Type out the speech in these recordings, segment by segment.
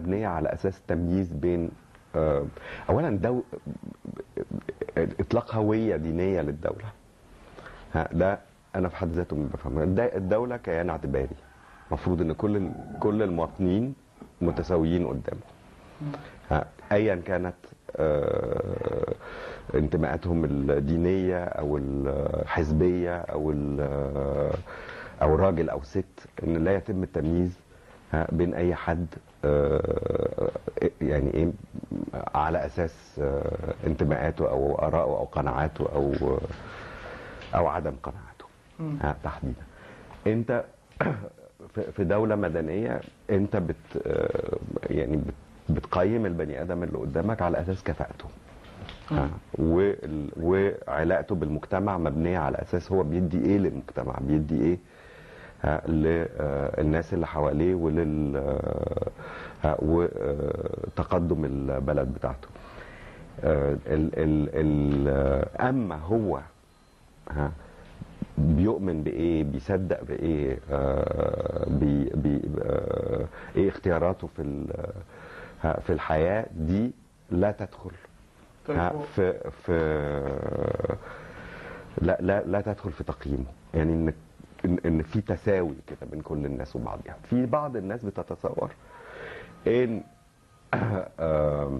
مبنيه على اساس تمييز بين آه، اولا دو اطلاق هويه دينيه للدوله ها ده انا في حد ذاته ما بفهمه ده- الدوله كيان اعتباري المفروض ان كل ال- كل المواطنين متساويين قدامه ها، ايا كانت آه، انتماءاتهم الدينيه او الحزبيه او ال- او راجل او ست ان لا يتم التمييز ها، بين اي حد آه، يعني ايه على اساس آه، انتماءاته او ارائه او قناعاته او او عدم قناعاته ها، تحديدا انت في- في دوله مدنيه انت بت آه، يعني بت بتقيم البني ادم اللي قدامك على اساس كفاءته ها، وال- وعلاقته بالمجتمع مبنيه على اساس هو بيدي ايه للمجتمع بيدي ايه ها، للناس اللي حواليه ولل ها، وتقدم البلد بتاعته آه، ال ال ال اما هو ها بيؤمن بايه بيصدق بايه آه بي بي آه ايه اختياراته في ال- ها، في الحياه دي لا تدخل طيب ها، هو- في في لا لا لا تدخل في تقييمه يعني ان ان, إن في تساوي كده بين كل الناس وبعضها في بعض الناس بتتصور ان آم،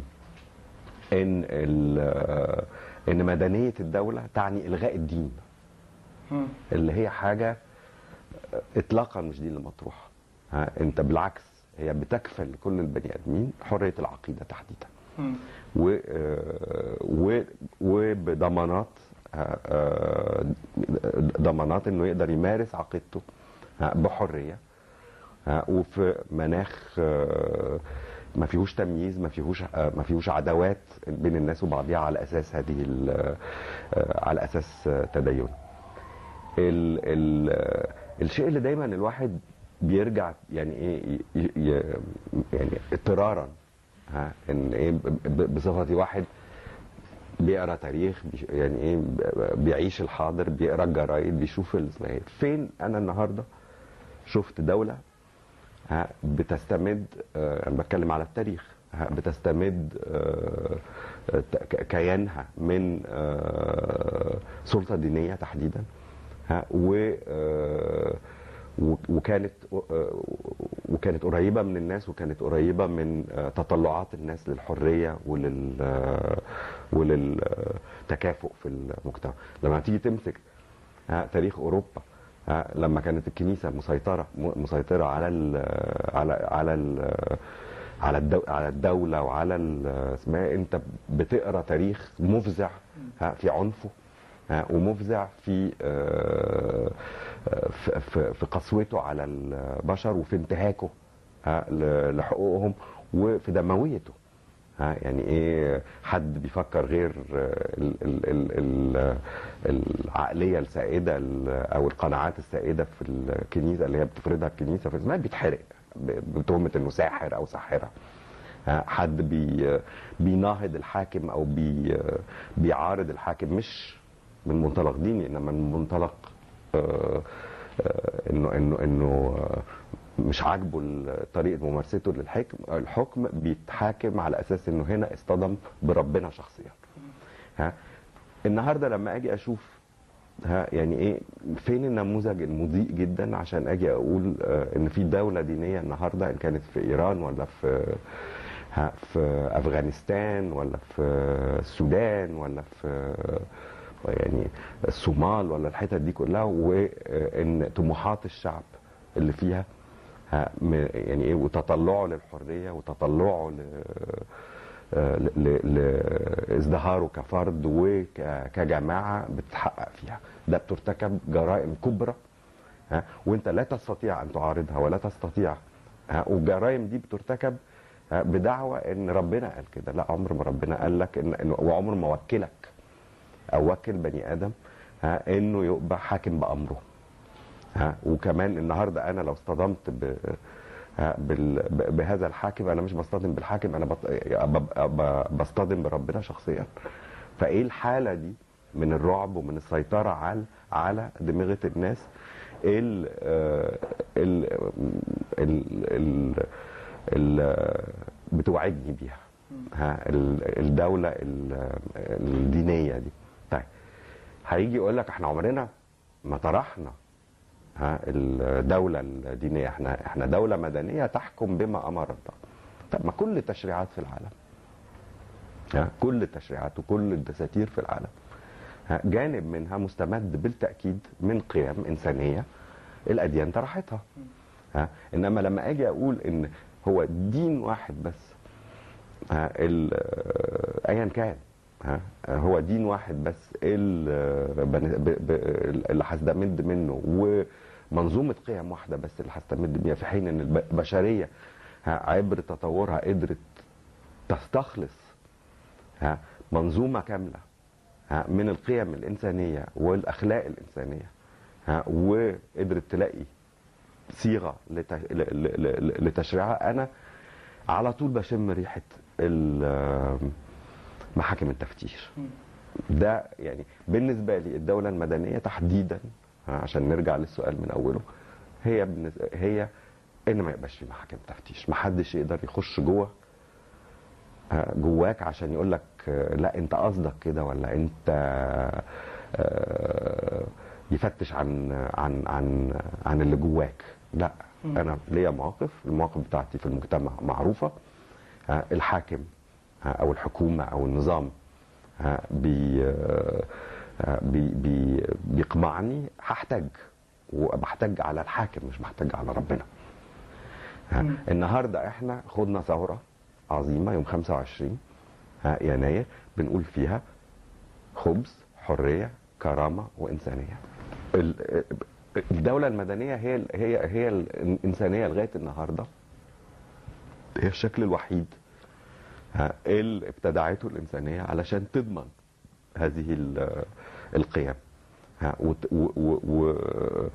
ان ال- ان مدنيه الدوله تعني الغاء الدين مم. اللي هي حاجه اطلاقا مش دي اللي مطروحه ها انت بالعكس هي بتكفل كل البني ادمين حريه العقيده تحديدا مم. و آه، و وبضمانات آه، آه، ضمانات انه يقدر يمارس عقيدته آه، بحريه آه، وفي مناخ آه، ما فيهوش تمييز ما فيهوش آه، ما فيهوش عداوات بين الناس وبعضها على اساس هذه ال- آه، على اساس آه، تدين ال ال آه، الشيء اللي دايما الواحد بيرجع يعني ايه ي- ي- يعني اضطرارا ها ان ايه ب- ب- بصفتي واحد بيقرا تاريخ بيش- يعني ايه ب- بيعيش الحاضر بيقرا الجرايد بيشوف الظواهر فين انا النهارده شفت دوله ها بتستمد آه، انا بتكلم على التاريخ ها بتستمد آه، آه، ك- كيانها من آه، سلطه دينيه تحديدا ها و آه، و- وكانت آه، وكانت قريبه من الناس وكانت قريبه من آه، تطلعات الناس للحريه ولل آه، وللتكافؤ في المجتمع لما تيجي تمسك ها، تاريخ اوروبا ها، لما كانت الكنيسه مسيطره م- مسيطره على ال على على ال على الدو على الدوله وعلى ال- اسمها إيه، انت بتقرا تاريخ مفزع ها، في عنفه ها، ومفزع في آه، آه، في- في في قسوته على البشر وفي انتهاكه ها، ل- لحقوقهم وفي دمويته ها يعني ايه حد بيفكر غير ال ال ال ال العقليه السائده ال- او القناعات السائده في الكنيسه اللي هي بتفرضها الكنيسه في اسمها بيتحرق ب- بتهمه انه ساحر او ساحره ها، حد بي بيناهض الحاكم او بي بيعارض الحاكم مش من منطلق ديني انما من منطلق آه، آه، انه انه انه آه، مش عاجبه ال- طريقه ممارسته للحكم الحكم بيتحاكم على اساس انه هنا اصطدم بربنا شخصيا ها النهارده لما اجي اشوف ها يعني ايه فين النموذج المضيء جدا عشان اجي اقول آه، ان في دوله دينيه النهارده ان كانت في ايران ولا في ها في افغانستان ولا في السودان ولا في يعني الصومال ولا الحتت دي كلها وان طموحات الشعب اللي فيها ها م- يعني ايه وتطلعه للحريه وتطلعه ل ل- ل- لازدهاره كفرد وكجماعه بتتحقق فيها ده بترتكب جرائم كبرى ها وانت لا تستطيع ان تعارضها ولا تستطيع ها والجرائم دي بترتكب ها بدعوى ان ربنا قال كده لا عمر ما ربنا قال لك ان إن- وعمر ما وكلك او وكل بني ادم ها انه يبقى حاكم بامره ها وكمان النهارده انا لو اصطدمت ب ها، بال... ب- بهذا الحاكم انا مش بصطدم بالحاكم انا بط... ب- ب- بصطدم بربنا شخصيا فايه الحاله دي من الرعب ومن السيطره على على دماغه الناس ال ال ال ال ال بتوعدني بيها ها ال- الدوله ال- الدينيه دي طيب هيجي يقول لك احنا عمرنا ما طرحنا ها الدوله الدينيه احنا احنا دوله مدنيه تحكم بما امر الله طب ما كل التشريعات في العالم ها كل التشريعات وكل الدساتير في العالم ها جانب منها مستمد بالتاكيد من قيم انسانيه الاديان طرحتها ها انما لما اجي اقول ان هو دين واحد بس ها ال- آه، ايا كان ها هو دين واحد بس ال- بن- ب- ب- اللي هستمد منه ومنظومه قيم واحده بس اللي هستمد بيها في حين ان الب- البشريه ها عبر تطورها قدرت تستخلص ها منظومه كامله ها من القيم الانسانيه والاخلاق الانسانيه ها وقدرت تلاقي صيغه لت- ل- ل- ل- لتشريعها انا على طول بشم ريحه ال- محاكم التفتيش ده يعني بالنسبه لي الدوله المدنيه تحديدا ها، عشان نرجع للسؤال من اوله هي بالنسبة هي ان ما يبقاش في محاكم تفتيش ما حدش يقدر يخش جوه ها، جواك عشان يقول لك آه، لا انت قصدك كده ولا انت آه، يفتش عن عن عن عن اللي جواك لا مم. انا ليا مواقف المواقف بتاعتي في المجتمع معروفه ها، الحاكم ها، او الحكومه او النظام ها، بي آه، بي بي بيقمعني هحتاج وبحتاج على الحاكم مش بحتاج على ربنا ها، مم. النهارده احنا خدنا ثوره عظيمه يوم 25 ها، يناير بنقول فيها خبز حريه كرامه وانسانيه ال- الدوله المدنيه هي ال- هي هي الانسانيه لغايه النهارده هي الشكل الوحيد ها، اللي ابتدعته الانسانيه علشان تضمن هذه ال- القيم ها، وت- و- و- و-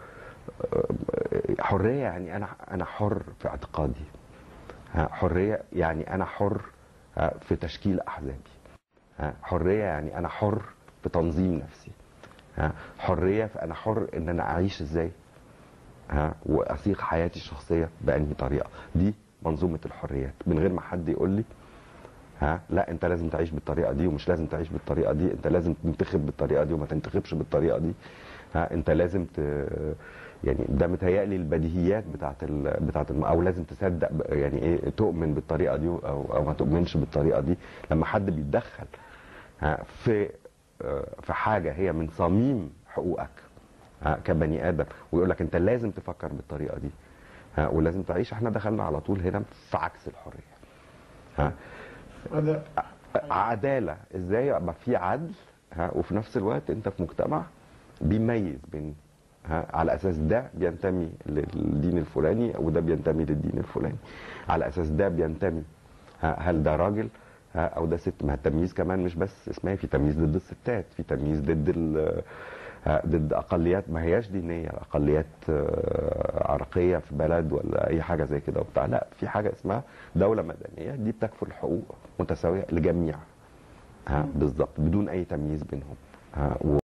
حريه يعني انا انا حر في اعتقادي ها، حريه يعني انا حر ها، في تشكيل احزابي ها، حريه يعني انا حر في تنظيم نفسي ها، حريه فانا حر ان انا اعيش ازاي ها واصيغ حياتي الشخصيه بانهي طريقه دي منظومه الحريات من غير ما حد يقول لي ها لا انت لازم تعيش بالطريقه دي ومش لازم تعيش بالطريقه دي انت لازم تنتخب بالطريقه دي وما تنتخبش بالطريقه دي ها انت لازم ت... يعني ده متهيألي البديهيات بتاعت ال... بتاعت الم... او لازم تصدق ب- يعني ايه تؤمن بالطريقه دي او او ما تؤمنش بالطريقه دي لما حد بيتدخل ها في آه، في حاجه هي من صميم حقوقك ها كبني ادم ويقول لك انت لازم تفكر بالطريقه دي ها ولازم تعيش احنا دخلنا على طول هنا في عكس الحريه ها هذا عداله ازاي يبقى في عدل ها وفي نفس الوقت انت في مجتمع بيميز بين ها على اساس ده بينتمي للدين الفلاني وده بينتمي للدين الفلاني على اساس ده بينتمي ها هل ده راجل ها او ده ست ما التمييز كمان مش بس اسمها في تمييز ضد الستات في تمييز ضد ال- ها، ضد اقليات ما هياش دينيه اقليات آه، عرقيه في بلد ولا اي حاجه زي كده وبتاع لا في حاجه اسمها دوله مدنيه دي بتكفل الحقوق متساويه لجميع ها بالظبط بدون اي تمييز بينهم ها